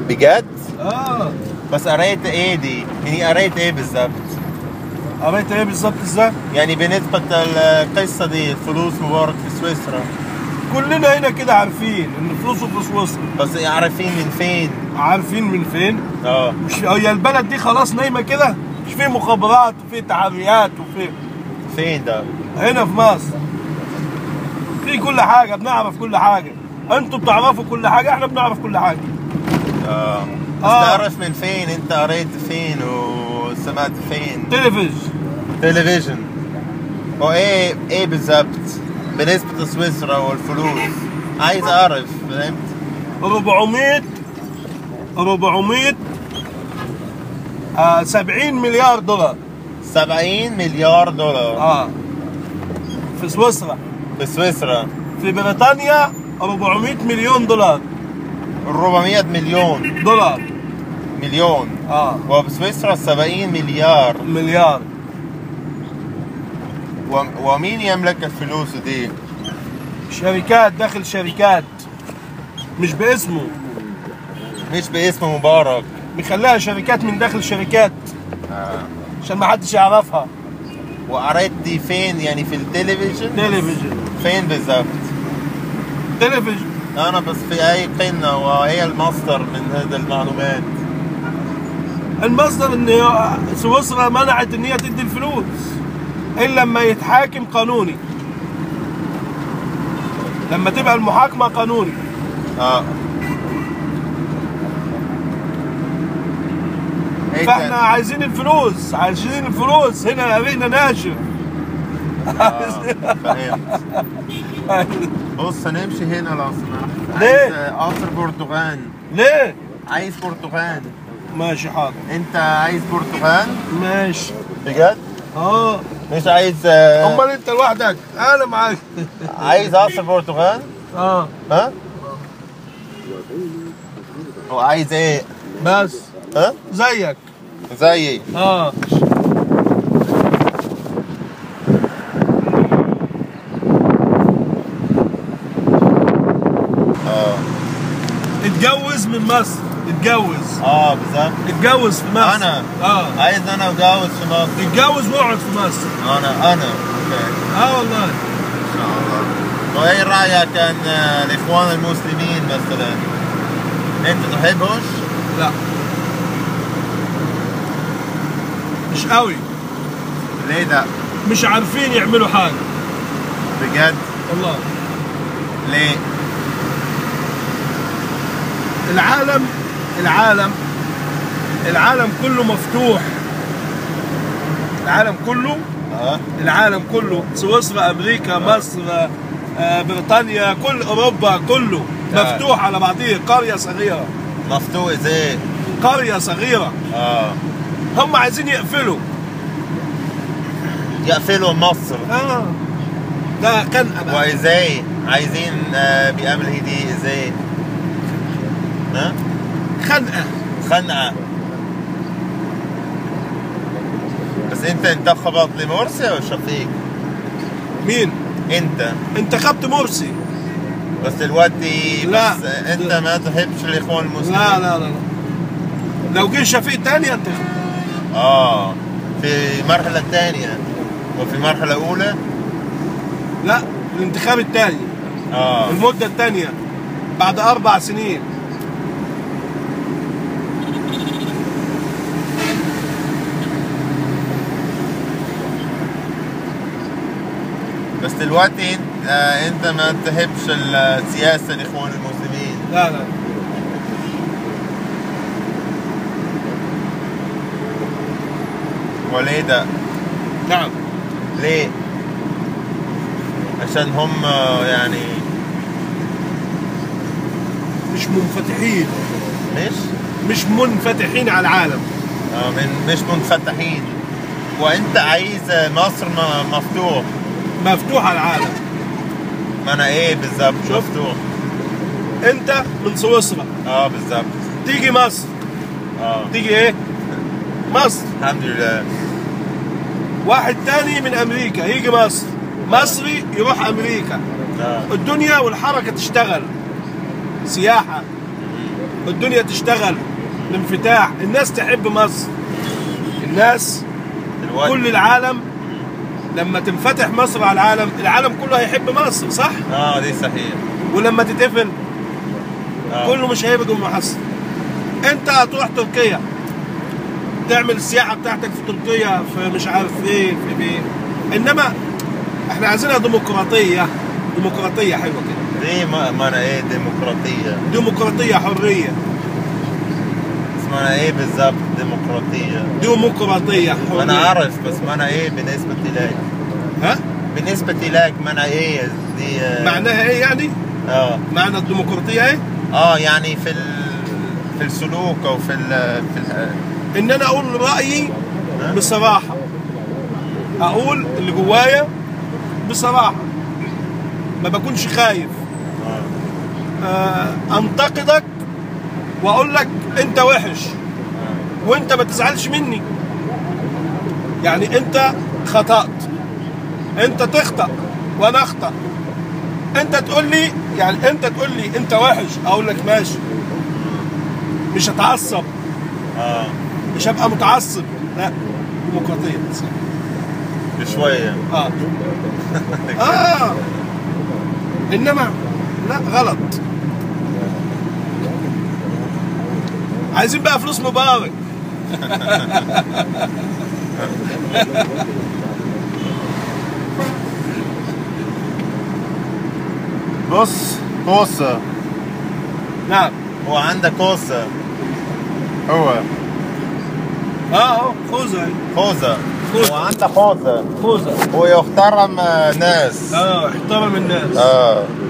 بجد اه بس قريت ايه دي يعني قريت ايه بالظبط قريت ايه بالظبط ازاي؟ يعني بالنسبة للقصة دي الفلوس مبارك في سويسرا كلنا هنا كده عارفين ان فلوسه في سويسرا بس عارفين من فين عارفين من فين؟ اه مش هي البلد دي خلاص نايمه كده مش في مخابرات وفي تحريات وفي فين ده هنا في مصر في كل حاجه بنعرف كل حاجه انتوا بتعرفوا كل حاجه احنا بنعرف كل حاجه اه بس آه. تعرف من فين انت قريت فين وسمعت فين تلفز تلفزيون وايه ايه بالظبط بالنسبة لسويسرا والفلوس عايز اعرف فهمت 400 400 آه 70 مليار دولار 70 مليار دولار اه في سويسرا في سويسرا في بريطانيا 400 مليون دولار 400 مليون دولار مليون اه وبسويسرا 70 مليار مليار و- ومين يملك الفلوس دي؟ شركات داخل شركات مش باسمه مش باسم مبارك مخليها شركات من داخل شركات آه. عشان ما حدش يعرفها وقريت دي فين يعني في التلفزيون؟ تلفزيون فين بالظبط؟ تلفزيون انا بس في اي قنة وهي المصدر من هذه المعلومات المصدر ان سويسرا منعت ان هي تدي الفلوس الا لما يتحاكم قانوني لما تبقى المحاكمه قانوني اه إيه فاحنا ده؟ عايزين الفلوس عايزين الفلوس هنا قرينا ناشر آه، فهمت بص هنمشي هنا لو سمحت ليه؟ عايز آه، قصر برتغال ليه عايز برتغال ماشي حاضر انت عايز برتغال ماشي بجد اه مش عايز آه، امال انت لوحدك انا معاك عايز قصر برتغال اه ها وعايز ايه بس ها زيك زيي اه اه اتجوز من مصر اتجوز اه بالظبط اتجوز في مصر أنا؟ اه عايز انا اتجوز في مصر اتجوز واقعد في مصر انا انا اوكي اه والله ان شاء الله وايه رايك عن آه، الاخوان المسلمين مثلا انت تحبوش لا مش قوي ليه ده مش عارفين يعملوا حاجه بجد والله ليه العالم العالم العالم كله مفتوح العالم كله اه العالم كله سويسرا امريكا مصر آه، بريطانيا كل اوروبا كله آه. مفتوح على بعضيه قريه صغيره مفتوح زي قريه صغيره اه هم عايزين يقفلوا يقفلوا مصر اه ده خنقه بقى وازاي عايزين آه، بأمره دي ازاي ها خنقه خنقة بس انت انتخبت لمرسي او شفيق مين انت انتخبت مرسي بس دلوقتي لا. بس انت ما تحبش الاخوان المسلمين لا لا لا لا لو جه شفيق تاني انتخب اه في المرحلة الثانية وفي المرحلة الأولى لا الانتخاب التاني اه المده التانيه بعد اربع سنين بس دلوقتي انت, آه انت ما تحبش السياسة الاخوان المسلمين لا لا وليه ده؟ نعم ليه؟ عشان هم آه، يعني مش منفتحين مش مش منفتحين على العالم آه من مش منفتحين وانت عايز مصر م- مفتوح مفتوح على العالم ما انا ايه بالظبط شوف. مفتوح انت من سويسرا اه بالظبط تيجي مصر اه تيجي ايه مصر الحمد لله واحد تاني من امريكا يجي مصر مصري يروح امريكا اه الدنيا والحركه تشتغل سياحه الدنيا تشتغل الانفتاح الناس تحب مصر الناس الوقت كل العالم لما تنفتح مصر على العالم العالم كله هيحب مصر صح اه دي صحيح ولما تتقفل آه. كله مش هيبقى جنب مصر انت هتروح تركيا تعمل السياحه بتاعتك في تركيا في مش عارف فين في فين انما احنا عايزينها ديمقراطيه ديمقراطيه حلوه كده دي ما- معنى ايه ديمقراطية ديمقراطيه حريه بس معنى ايه بالضبط ديمقراطية ديمقراطيه حريه انا عارف بس معنى ايه بالنسبة لك ها بالنسبة لك معنى ايه دي آه، معناها ايه يعني اه معنى الديمقراطيه ايه اه يعني في ال... في السلوك او في ال... في ال... ان انا اقول رايي بصراحه اقول اللي جوايا بصراحه ما بكونش خايف آه. آه، انتقدك واقول لك انت وحش وانت ما تزعلش مني يعني انت خطأت انت تخطأ وانا اخطأ انت تقول لي يعني انت تقول لي انت وحش اقول لك ماشي مش هتعصب اه مش هبقى متعصب لا ديمقراطية بس بشوية اه اه انما لا غلط عايزين بقى فلوس مبارك بص كوسة نعم هو عنده كوسة هو اه اهو خوذة أهي. خوذة خوذة. هو عنده خوذة خوذة هو يحترم آه، ناس اه احترم الناس اه